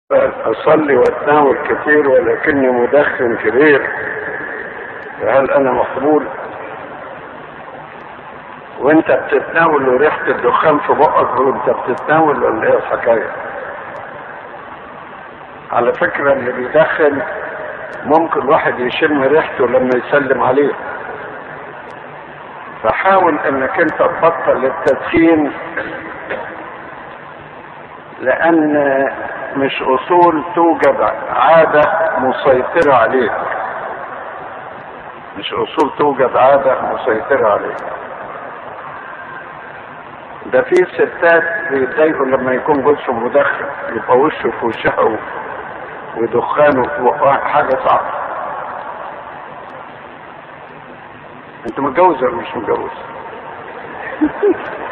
أصلي وأتناول كثير ولكني مدخن كبير فهل أنا مقبول؟ وأنت بتتناول وريحة الدخان في بقك وأنت بتتناول ولا إيه الحكاية؟ على فكرة اللي بيدخن ممكن واحد يشم ريحته لما يسلم عليه فحاول انك انت تبطل التدخين لان مش اصول توجد عادة مسيطرة عليك مش اصول توجد عادة مسيطرة عليك ده في ستات بيتضايقوا لما يكون جوزهم مدخن يبقى وشه في وشها ودخانه في بقها حاجة صعبة انت متجوز ولا مش متجوز؟